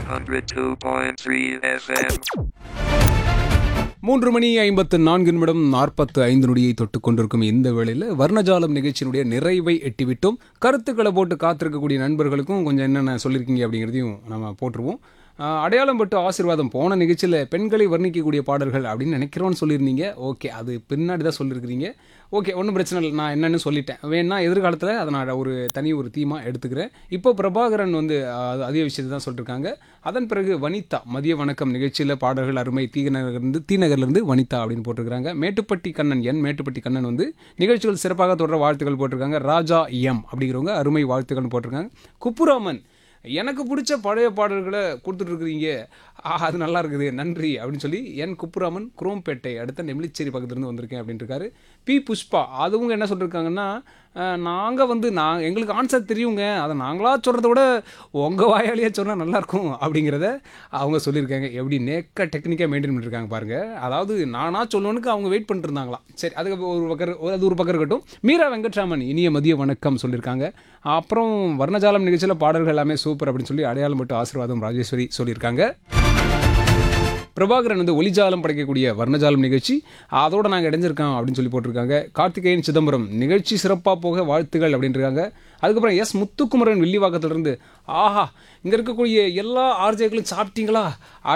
102.3 FM. மூன்று மணி ஐம்பத்து நான்கு நிமிடம் நாற்பத்து ஐந்து நொடியை தொட்டு கொண்டிருக்கும் இந்த வேளையில் வர்ணஜாலம் நிகழ்ச்சியினுடைய நிறைவை எட்டிவிட்டோம் கருத்துக்களை போட்டு காத்திருக்கக்கூடிய நண்பர்களுக்கும் கொஞ்சம் என்னென்ன சொல்லியிருக்கீங்க அப்படிங்கிறதையும் நம்ம போட்டுருவோம் ஆஹ், அடையாளம் பட்டு ஆசீர்வாதம் போன நிகழ்ச்சியில் பெண்களை வர்ணிக்கக்கூடிய பாடல்கள் அப்படின்னு நினைக்கிறோன்னு சொல்லியிருந்தீங்க ஓகே அது பின்னாடி தான் சொல்லியிருக்கிறீங்க ஓகே ஒன்றும் பிரச்சனை இல்லை நான் என்னன்னு சொல்லிட்டேன் வேணா எதிர்காலத்தில் அதை நான் ஒரு தனி ஒரு தீமாக எடுத்துக்கிறேன் இப்போ பிரபாகரன் வந்து ஆஹ், அதே விஷயத்தை தான் சொல்லியிருக்காங்க அதன் பிறகு வனிதா மதிய வணக்கம் நிகழ்ச்சியில் பாடல்கள் அருமை தீநகர்லேருந்து தீநகர்லேருந்து வனிதா அப்படின்னு போட்டிருக்காங்க மேட்டுப்பட்டி கண்ணன் என் மேட்டுப்பட்டி கண்ணன் வந்து நிகழ்ச்சிகள் சிறப்பாக தொடர வாழ்த்துக்கள் போட்டிருக்காங்க ராஜா எம் அப்படிங்கிறவங்க அருமை வாழ்த்துக்கள்னு போட்டிருக்காங்க குப்புராமன் எனக்கு பிடிச்ச பழைய பாடல்களை கொடுத்துட்ருக்குறீங்க அது நல்லா இருக்குது நன்றி அப்படின்னு சொல்லி என் குப்புராமன் குரோம்பேட்டை அடுத்த நெமிலிச்சேரி பக்கத்துலேருந்து வந்திருக்கேன் அப்படின்னு இருக்காரு பி புஷ்பா அதுவும் என்ன சொல்லியிருக்காங்கன்னா நாங்கள் வந்து நான் எங்களுக்கு ஆன்சர் தெரியுங்க அதை நாங்களா சொல்கிறத விட உங்கள் வாயாலேயே சொன்னால் நல்லாயிருக்கும் அப்படிங்கிறத அவங்க சொல்லியிருக்காங்க எப்படி நேக்க டெக்னிக்காக மெயின்டைன் பண்ணியிருக்காங்க பாருங்கள் அதாவது நானாக சொல்லணுக்கு அவங்க வெயிட் பண்ணிட்டு இருந்தாங்களாம் சரி அதுக்கு ஒரு பக்கம் அது ஒரு பக்கம் இருக்கட்டும் மீரா வெங்கட்ராமன் இனிய மதிய வணக்கம் சொல்லியிருக்காங்க அப்புறம் வர்ணஜாலம் நிகழ்ச்சியில் பாடல்கள் எல்லாமே சூப்பர் அப்படின்னு சொல்லி அடையாளம் மட்டும் ஆசீர்வாதம் ராஜேஸ்வரி சொல்லியிருக்காங்க பிரபாகரன் வந்து ஒளிஜாலம் படைக்கக்கூடிய வர்ணஜாலம் நிகழ்ச்சி அதோட நாங்கள் இடைஞ்சிருக்கோம் அப்படின்னு சொல்லி போட்டிருக்காங்க கார்த்திகேயன் சிதம்பரம் நிகழ்ச்சி சிறப்பாக போக வாழ்த்துகள் அப்படின்றாங்க அதுக்கப்புறம் எஸ் முத்துக்குமரன் வில்லிவாக்கத்திலிருந்து ஆஹா இங்கே இருக்கக்கூடிய எல்லா ஆர்ஜேக்களும் சாப்பிட்டீங்களா